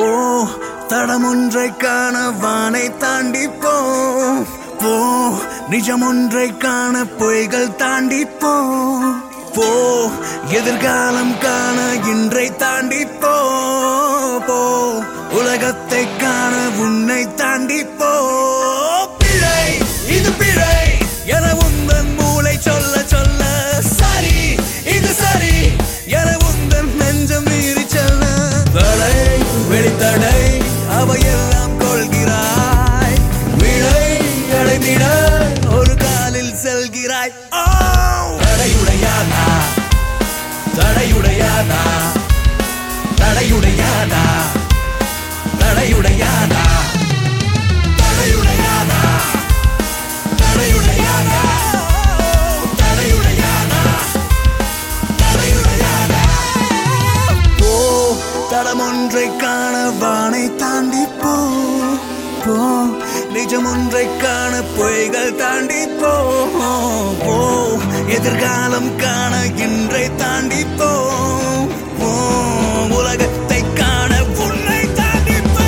போ தடம் ஒன்றை காண வானை தாண்டி போ போ நிஜம் ஒன்றை காண பொய்கள் தாண்டி போ போ எதிர்காலம் காண இன்றை தாண்டி போ போ உலகத்தை காண உன்னை தாண்டி போ பிழை இது பிழை என உந்தன் மூளை சொல்ல சொல்ல சரி இது சரி என உந்தன் நெஞ்சம் மீறி செல்ல தடை வெளித்தடை அவையெல்லாம் கொள்கிறாய் விடை அடைந்திட ஒரு காலில் செல்கிறாய் ஆ! தடையுடையாதா தடையுடையாதா தடையுடையாதா தடையுடையாதா தடையுடையாதா தடையுடையாதா தடையுடையாதா தடையுடையாதா போ தடம் ஒன்றை காண வானை தாண்டி போ போ நிஜம் ஒன்றை காண பொய்கள் தாண்டி போ போ எதிர்காலம் காண இன்றை தாண்டி போ போ உலகத்தை காண உன்னை தாண்டி போ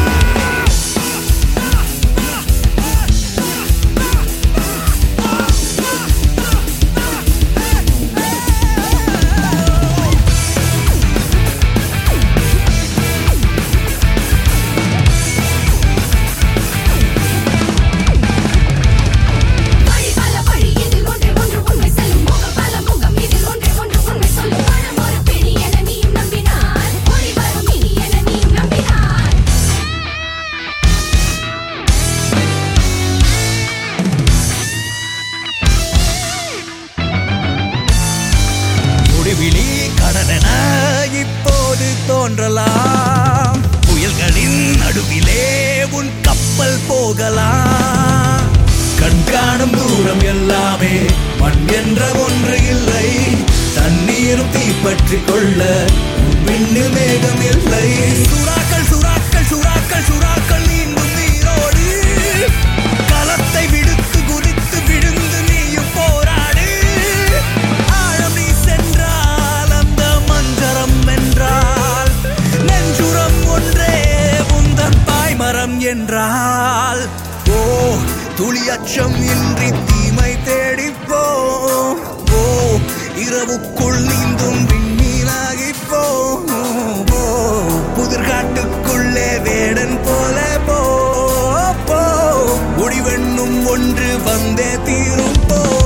வழி பல வழி இதில் ஒன்றே ஒன்று உண்மை செல்லும் முகம் பல முகம் இதில் ஒன்றே ஒன்று உண்மை சொல்லும் பணம் ஒரு பிடி என நீயும் நம்பினாய் ஒளி வரும் இனி என நீயும் நம்பினாய் முடிவிலி கடலென இப்போது தோன்றலாம் புயல்களின் நடுவிலே உன் கப்பல் போகலாம் கண் காணும் தூரம் எல்லாமே மண் என்ற ஒன்று இல்லை தண்ணீரும் தீப்பற்றிக் கொள்ள உன் விண்ணில் மேகம் இல்லை சுறாக்கள் சுறாக்கள் சுறாக்கள் சுறாக்கள் நீந்தும் நீரோடு களத்தை விடுத்து குதித்து விழுந்து நீயும் போராடு ஆழம் நீ சென்றால் அந்த மஞ்சரம் வென்றால் நெஞ்சுரம் ஒன்றே உந்தன் பாய்மரம் என்றால் ஓ துளி அச்சம் இன்றி தீமை தேடி போ ஓ இரவுக்குள் நீந்தும் விண்மீனாகி போ போ புதிர்காட்டுக்குள்ளே வேடன் போல போ போ முடிவெண்ணும் ஒன்று வந்தே தீரும் போ